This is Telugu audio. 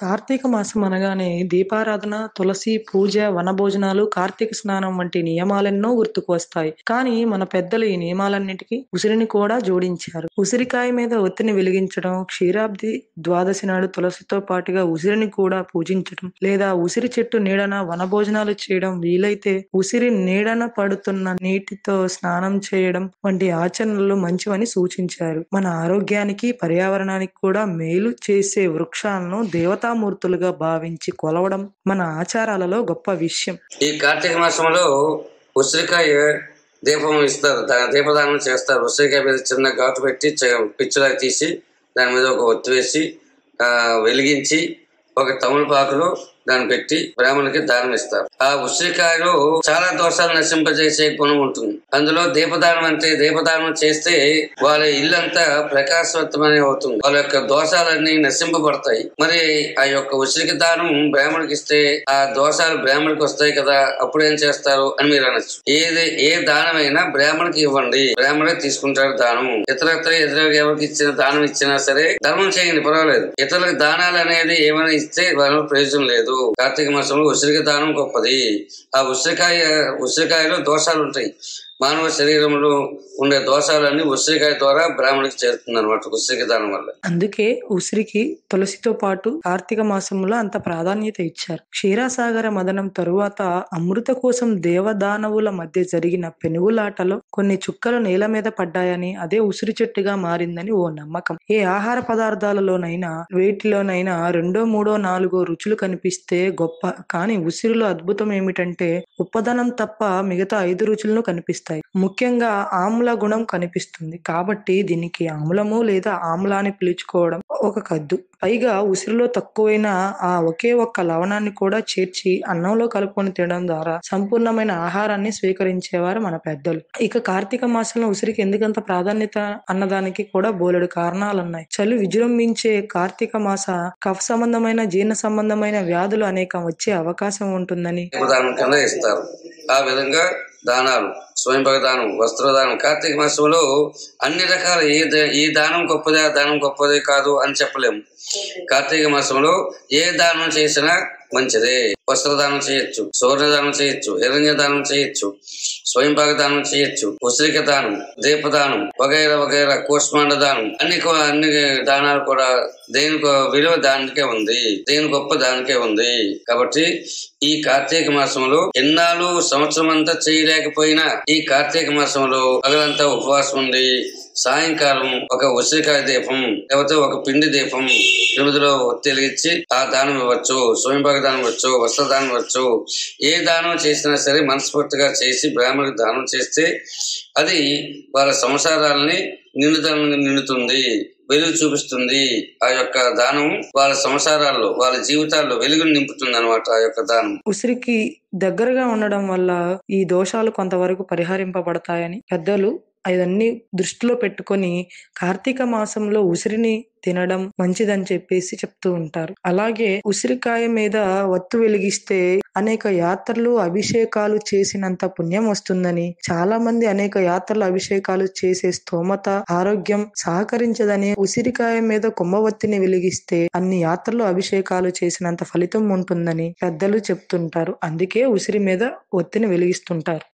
కార్తీక మాసం అనగానే దీపారాధన, తులసి పూజ, వనభోజనాలు, కార్తీక స్నానం వంటి నియమాలెన్నో గుర్తుకు వస్తాయి. కానీ మన పెద్దలు ఈ నియమాలన్నిటికీ ఉసిరిని కూడా జోడించారు. ఉసిరికాయ మీద ఒత్తిని వెలిగించడం, క్షీరాబ్ది ద్వాదశి నాడు తులసితో పాటుగా ఉసిరిని కూడా పూజించడం, లేదా ఉసిరి చెట్టు నీడన వనభోజనాలు చేయడం, వీలైతే ఉసిరి నీడన పడుతున్న నీటితో స్నానం చేయడం వంటి ఆచరణలు మంచివని సూచించారు. మన ఆరోగ్యానికి, పర్యావరణానికి కూడా మేలు చేసే వృక్షాలను దేవతామూర్తులుగా భావించి కొలవడం మన ఆచారాలలో గొప్ప విషయం. ఈ కార్తీక మాసంలో ఉసిరికాయ దీపం ఇస్తారు దా- దీపదానం చేస్తారు ఉసిరికాయ మీద చిన్న ఘాటు పెట్టి చ- పిచ్చులా తీసి దాని మీద ఒక ఒత్తి వేసి ఆ, వెలిగించి ఒక తమలపాకులో దాన్ని పెట్టి బ్రాహ్మణునికి దానం ఇస్తారు ఆ ఉసిరికాయలో చాలా దోషాలు నశింపజేసే గుణం ఉంటుంది అందులో దీపదానం అంటే దీపదానం చేస్తే వాళ్ళ ఇల్లంతా ప్రకాశవంతమనే అవుతుంది వాళ్ళ యొక్క దోషాలన్నీ నశింపబడతాయి మరి ఆ యొక్క ఉసిరికి దానం బ్రాహ్మణుడికి ఇస్తే ఆ దోషాలు బ్రాహ్మణుడికి వస్తాయి కదా అప్పుడు ఏం చేస్తారు అని మీరు అనొచ్చు ఏది ఏ దానమైనా బ్రాహ్మణుడికి ఇవ్వండి బ్రాహ్మణుడే తీసుకుంటారు దానం ఇతరత్ర ఇతరులకు ఎవరికి ఇచ్చిన దానం ఇచ్చినా సరే ధర్మం చేయండి పర్వాలేదు ఇతరులకు దానాలు అనేది ఏమైనా ఇస్తే వాళ్ళ ప్రయోజనం లేదు కార్తీక మాసంలో ఉసిరిక దానం గొప్పది ఆ ఉసిరికాయ ఉసిరికాయలో దోషాలు ఉంటాయి మానవ శరీరంలో ఉండే దోషాలన్నీ ఉసిరికాయ ద్వారా బ్రాహ్మణుడికి చేరుతుంది అనమాట ఉసిరిక దానం వల్ల అందుకే ఉసిరికి తులసితో పాటు కార్తీక మాసంలో అంత ప్రాధాన్యత ఇచ్చారు. క్షీరసాగర మదనం తరువాత అమృత కోసం దేవదానవుల మధ్య జరిగిన పెనుగులాటలో కొన్ని చుక్కలు నేల మీద పడ్డాయని అదే ఉసిరి చెట్టుగా మారిందని ఓ నమ్మకం. ఏ ఆహార పదార్థాలలోనైనా వేటిలోనైనా రెండో మూడో నాలుగో రుచులు కనిపిస్తే గొప్ప కానీ ఉసిరిలో అద్భుతం ఏమిటంటే ఉప్పదనం తప్ప మిగతా ఐదు రుచులను కనిపిస్తాయి. ముఖ్యంగా ఆమ్ల గుణం కనిపిస్తుంది. కాబట్టి దీనికి ఆమ్లము లేదా ఆమ్ల అని పిలుచుకోవడం ఒక కద్దు. పైగా ఉసిరిలో తక్కువైన ఆ ఒకే ఒక్క లవణాన్ని కూడా చేర్చి అన్నంలో కలుపుకొని తినడం ద్వారా సంపూర్ణమైన ఆహారాన్ని స్వీకరించేవారు మన పెద్దలు. ఇక కార్తీక మాసంలో ఉసిరికి ఎందుకంత ప్రాధాన్యత అన్నదానికి కూడా బోలెడు కారణాలున్నాయి. చలి విజృంభించే కార్తీక మాస కఫ సంబంధమైన జీర్ణ సంబంధమైన వ్యాధులు అనేకం వచ్చే అవకాశం ఉంటుందని దానం కింద ఇస్తారు ఆ విధంగా దానాలు స్వయంపక దానం వస్త్రదానం కార్తీక మాసంలో అన్ని రకాల ఈ ద- ఈ దానం గొప్పదే ఆ దానం గొప్పదే కాదు అని చెప్పలేము కార్తీక మాసంలో ఏ దానం చేసినా మంచిదే వస్త్రదానం చేయొచ్చు సూర్యదానం చేయొచ్చు హిరణ్య దానం చేయొచ్చు స్వయంపాక దానం చేయొచ్చు ఉసిరిక దానం దీపదానం వగైరా వగైరా కూష్మాండ దానం అన్ని కూ- అన్ని దానాలు కూడా దేని గొ- విలువ దానికే ఉంది దేని గొప్ప దానికే ఉంది కాబట్టి ఈ కార్తీక మాసంలో ఎన్నాళ్ళు సంవత్సరం అంతా చేయలేకపోయినా ఈ కార్తీక మాసంలో పగలంతా ఉపవాసం ఉండి సాయంకాలం ఒక ఉసిరికాయ దీపం లేకపోతే ఒక పిండి దీపం ఎనిమిదిలో వెలిగించి ఆ దానం ఇవ్వచ్చు స్వయంపాక దానం ఇవ్వచ్చు వస్త్ర దానం ఇవ్వచ్చు ఏ దానం చేసినా సరే మనస్ఫూర్తిగా చేసి బ్రాహ్మణుడికి దానం చేస్తే అది వాళ్ళ సంసారాలని నిండుదనం నిండుతుంది వెలుగు చూపిస్తుంది ఆ యొక్క దానం వాళ్ళ సంసారాల్లో వాళ్ళ జీవితాల్లో వెలుగును నింపుతుంది అనమాట ఆ యొక్క దానం ఉసిరికి దగ్గరగా ఉండడం వల్ల ఈ దోషాలు కొంతవరకు పరిహరింపబడతాయని పెద్దలు అవన్నీ దృష్టిలో పెట్టుకొని కార్తీక మాసంలో ఉసిరిని తినడం మంచిదని చెప్పేసి చెప్తూ ఉంటారు. అలాగే ఉసిరికాయ మీద వత్తు వెలిగిస్తే అనేక యాత్రలు అభిషేకాలు చేసినంత పుణ్యం వస్తుందని చాలా మంది అనేక యాత్రలు అభిషేకాలు చేసే స్తోమత ఆరోగ్యం సహకరించదని ఉసిరికాయ మీద కొమ్మవత్తిని వెలిగిస్తే అన్ని యాత్రలు అభిషేకాలు చేసినంత ఫలితం ఉంటుందని పెద్దలు చెప్తుంటారు. అందుకే ఉసిరి మీద ఒత్తిని వెలిగిస్తుంటారు.